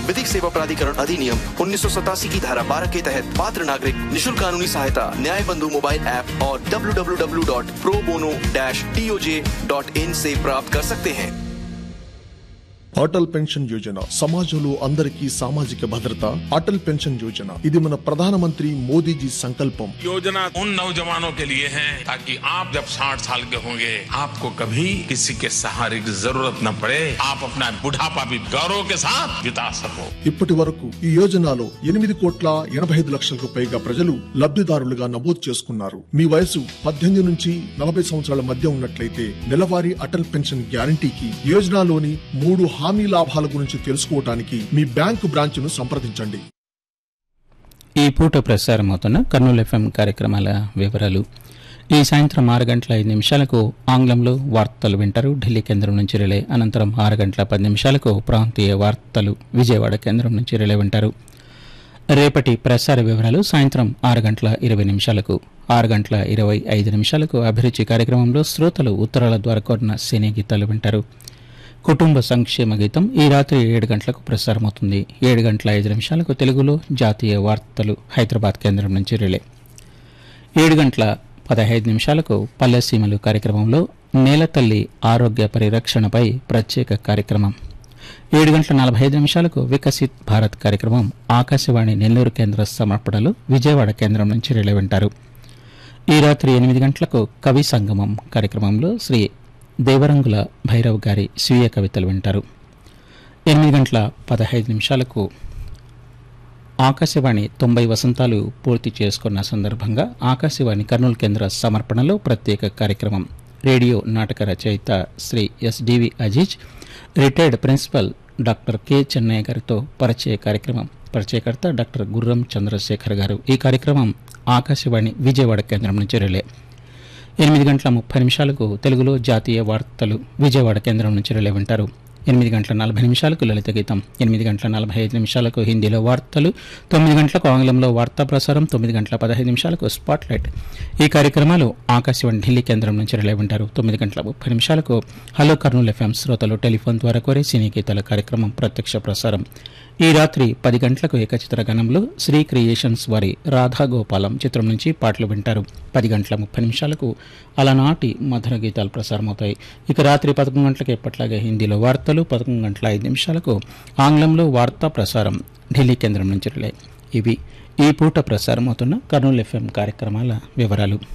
विधिक सेवा प्राधिकरण अधिनियम उन्नीस की धारा 12 के तहत पात्र नागरिक निशुल्क कानूनी सहायता न्याय बंधु मोबाइल ऐप और www.probono-toj.in से प्राप्त कर सकते हैं అటల్ పెన్షన్ యోజన సమాజంలో అందరికీ సామాజిక భద్రత అటల్ పెన్షన్ యోజన ఇది మన ప్రధానమంత్రి మోదీజీ సంకల్పం योजना उन नौजवानों के लिए है ताकि आप जब 60 साल के होंगे आपको कभी किसी के सहारे की जरूरत न पड़े आप अपना बुढ़ापा भी गौरव के साथ बिता सको ఇప్పటి వరకు ఈ యోజనలో ఎనిమిది కోట్ల ఎనభై ఐదు లక్షలకు పైగా ప్రజలు లబ్ధిదారులుగా నమోదు చేసుకున్నారు మీ వయసు పద్దెనిమిది నుంచి నలభై సంవత్సరాల మధ్య ఉన్నట్లయితే నెలవారీ అటల్ పెన్షన్ గ్యారంటీకి యోజనలోని మూడు హామీ లాభాల గురించి తెలుసుకోవటానికి మీ బ్యాంకు బ్రాంచ్ను సంప్రదించండి ఈ పూట ప్రసారమవుతున్న కర్నూలు ఎఫ్ఎం కార్యక్రమాల వివరాలు ఈ సాయంత్రం ఆరు గంటల ఐదు నిమిషాలకు ఆంగ్లంలో వార్తలు వింటారు ఢిల్లీ కేంద్రం నుంచి రిలే అనంతరం ఆరు గంటల పది నిమిషాలకు ప్రాంతీయ వార్తలు విజయవాడ కేంద్రం నుంచి రిలే వింటారు రేపటి ప్రసార వివరాలు సాయంత్రం ఆరు గంటల ఇరవై నిమిషాలకు ఆరు గంటల ఇరవై ఐదు నిమిషాలకు అభిరుచి కార్యక్రమంలో శ్రోతలు ఉత్తరాల ద్వారా కోరిన సినీ గీతాలు వింటారు కుటుంబ సంక్షేమ గీతం ఈ రాత్రి ఏడు గంటలకు ప్రసారమవుతుంది ఏడు గంటల ఐదు నిమిషాలకు తెలుగులో జాతీయ వార్తలు హైదరాబాద్ కేంద్రం నుంచి రిలే ఏడు గంటల పదహైదు నిమిషాలకు పల్లెసీమలు కార్యక్రమంలో నేలతల్లి ఆరోగ్య పరిరక్షణపై ప్రత్యేక కార్యక్రమం ఏడు గంటల నలభై ఐదు నిమిషాలకు వికసిత్ భారత్ కార్యక్రమం ఆకాశవాణి నెల్లూరు కేంద్ర సమర్పణలో విజయవాడ కేంద్రం నుంచి రిలే వింటారు ఈ రాత్రి ఎనిమిది గంటలకు కవి సంగమం కార్యక్రమంలో శ్రీ దేవరంగుల భైరవ్ గారి స్వీయ కవితలు వింటారు ఎనిమిది గంటల పదహైదు నిమిషాలకు ఆకాశవాణి తొంభై వసంతాలు పూర్తి చేసుకున్న సందర్భంగా ఆకాశవాణి కర్నూలు కేంద్ర సమర్పణలో ప్రత్యేక కార్యక్రమం రేడియో నాటక రచయిత Shri SDV Aziz retired principal doctor K Chennaiah గారితో పరిచయ కార్యక్రమం పరిచయకర్త డాక్టర్ గుర్రం చంద్రశేఖర్ గారు ఈ కార్యక్రమం ఆకాశవాణి విజయవాడ కేంద్రం నుంచి రిలే ఎనిమిది గంటల ముప్పై నిమిషాలకు తెలుగులో జాతీయ వార్తలు విజయవాడ కేంద్రం నుంచి రిలే వింటారు ఎనిమిది గంటల నలభై నిమిషాలకు లలిత గీతం ఎనిమిది గంటల నలభై ఐదు నిమిషాలకు హిందీలో వార్తలు తొమ్మిది గంటలకు ఆంగ్లంలో వార్తా ప్రసారం తొమ్మిది గంటల పదహైదు నిమిషాలకు స్పాట్ లైట్ ఈ కార్యక్రమాలు ఆకాశవాణి ఢిల్లీ కేంద్రం నుంచి రిలే వింటారు తొమ్మిది గంటల ముప్పై నిమిషాలకు హలో కర్నూలు ఎఫ్ఎం శ్రోతలు టెలిఫోన్ ద్వారా కోరే సినీ గీతాల కార్యక్రమం ప్రత్యక్ష ప్రసారం ఈ రాత్రి పది గంటలకు ఏకచిత్ర గణంలో శ్రీ క్రియేషన్స్ వారి రాధా గోపాలం చిత్రం నుంచి పాటలు వింటారు పది గంటల ముప్పై నిమిషాలకు అలనాటి మధుర గీతాలు ప్రసారమవుతాయి ఇక రాత్రి పదకొండు గంటలకు ఎప్పట్లాగే హిందీలో వార్తలు పదకొండు గంటల ఐదు నిమిషాలకు ఆంగ్లంలో వార్తా ప్రసారం ఢిల్లీ కేంద్రం నుంచి రిలే ఇవి ఈ పూట ప్రసారమవుతున్న కర్నూలు ఎఫ్ఎం కార్యక్రమాల వివరాలు